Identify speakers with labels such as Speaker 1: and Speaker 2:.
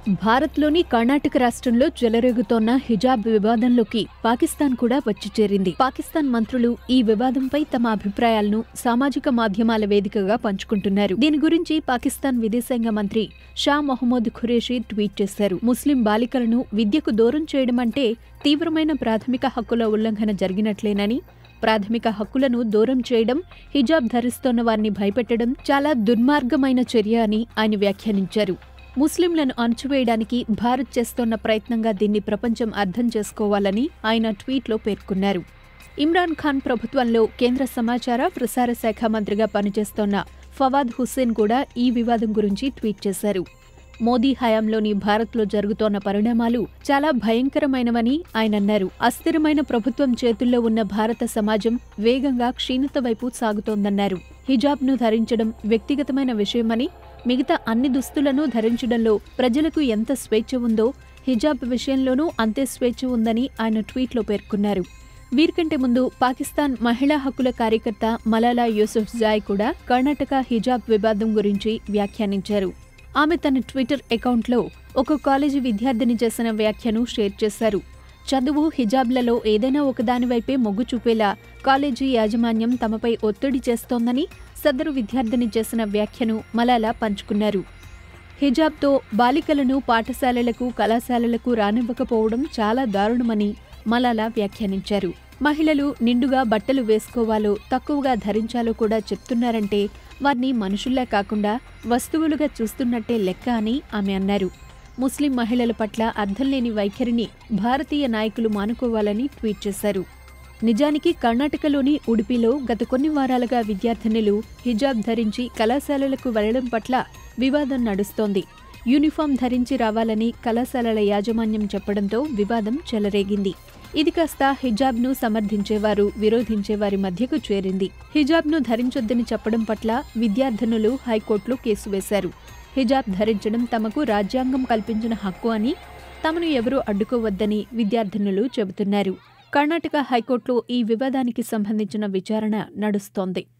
Speaker 1: భారత్లోని కర్ణాటక రాష్ట్రంలో చెలరేగుతోన్న హిజాబ్ వివాదంలోకి పాకిస్తాన్ కూడా వచ్చి చేరింది పాకిస్తాన్ మంత్రులు ఈ వివాదంపై తమ అభిప్రాయాలను సామాజిక మాధ్యమాల వేదికగా పంచుకుంటున్నారు దీని గురించి పాకిస్తాన్ విదేశాంగ మంత్రి షా మొహమ్మద్ ఖురేషీ ట్వీట్ చేశారు ముస్లిం బాలికలను విద్యకు దూరం చేయడం అంటే తీవ్రమైన ప్రాథమిక హక్కుల ఉల్లంఘన జరిగినట్లేనని ప్రాథమిక హక్కులను దూరం చేయడం హిజాబ్ ధరిస్తోన్న వారిని భయపెట్టడం చాలా దుర్మార్గమైన చర్య అని ఆయన వ్యాఖ్యానించారు ముస్లింలను అణచివేయడానికి భారత్ చేస్తోన్న ప్రయత్నంగా దీన్ని ప్రపంచం అర్థం చేసుకోవాలని ఆయన ట్వీట్లో పేర్కొన్నారు ఇమ్రాన్ ఖాన్ ప్రభుత్వంలో కేంద్ర సమాచార ప్రసార శాఖ మంత్రిగా పనిచేస్తోన్న ఫవాద్ హుస్సేన్ కూడా ఈ వివాదం గురించి ట్వీట్ చేశారు మోదీ హయాంలోని భారత్లో జరుగుతోన్న పరిణామాలు చాలా భయంకరమైనవని ఆయన అన్నారు అస్థిరమైన ప్రభుత్వం చేతుల్లో ఉన్న భారత సమాజం వేగంగా క్షీణత వైపు సాగుతోందన్నారు హిజాబ్ను ధరించడం వ్యక్తిగతమైన విషయమని మిగతా అన్ని దుస్తులను ధరించడంలో ప్రజలకు ఎంత స్వేచ్ఛ ఉందో హిజాబ్ విషయంలోనూ అంతే స్వేచ్ఛ ఉందని ఆయన ట్వీట్లో పేర్కొన్నారు వీరికంటే ముందు పాకిస్తాన్ మహిళా హక్కుల కార్యకర్త మలాలా యూసుఫ్ జాయ్ కూడా కర్ణాటక హిజాబ్ వివాదం గురించి వ్యాఖ్యానించారు ఆమె తన ట్విట్టర్ అకౌంట్లో ఒక కాలేజీ విద్యార్థిని చేసిన వ్యాఖ్యను షేర్ చేశారు చదువు హిజాబ్లలో ఏదైనా ఒకదానివైపే మొగ్గు చూపేలా కాలేజీ యాజమాన్యం తమపై ఒత్తిడి చేస్తోందని సదరు విద్యార్థిని చేసిన వ్యాఖ్యను మలాలా పంచుకున్నారు హిజాబ్తో బాలికలను పాఠశాలలకు కళాశాలలకు రానివ్వకపోవడం చాలా దారుణమని మలాలా వ్యాఖ్యానించారు మహిళలు నిండుగా బట్టలు వేసుకోవాలో తక్కువగా ధరించాలో కూడా చెప్తున్నారంటే వారిని మనుషుల్లా కాకుండా వస్తువులుగా చూస్తున్నట్టే లెక్క అని ఆమె అన్నారు ముస్లిం మహిళల పట్ల అర్థంలేని వైఖరిని భారతీయ నాయకులు మానుకోవాలని ట్వీట్ చేశారు నిజానికి కర్ణాటకలోని ఉడిపిలో గత కొన్ని వారాలుగా విద్యార్థినులు హిజాబ్ ధరించి కళాశాలలకు వెళ్లడం పట్ల వివాదం నడుస్తోంది యూనిఫామ్ ధరించి రావాలని కళాశాలల యాజమాన్యం చెప్పడంతో వివాదం చెలరేగింది ఇది కాస్త హిజాబ్ను సమర్థించేవారు విరోధించేవారి మధ్యకు చేరింది హిజాబ్ను ధరించొద్దని చెప్పడం పట్ల విద్యార్థినులు హైకోర్టులో కేసు వేశారు హిజాబ్ ధరించడం తమకు రాజ్యాంగం కల్పించిన హక్కు అని తమను ఎవరూ అడ్డుకోవద్దని విద్యార్థినులు చెబుతున్నారు కర్ణాటక హైకోర్టులో ఈ వివాదానికి సంబంధించిన విచారణ నడుస్తోంది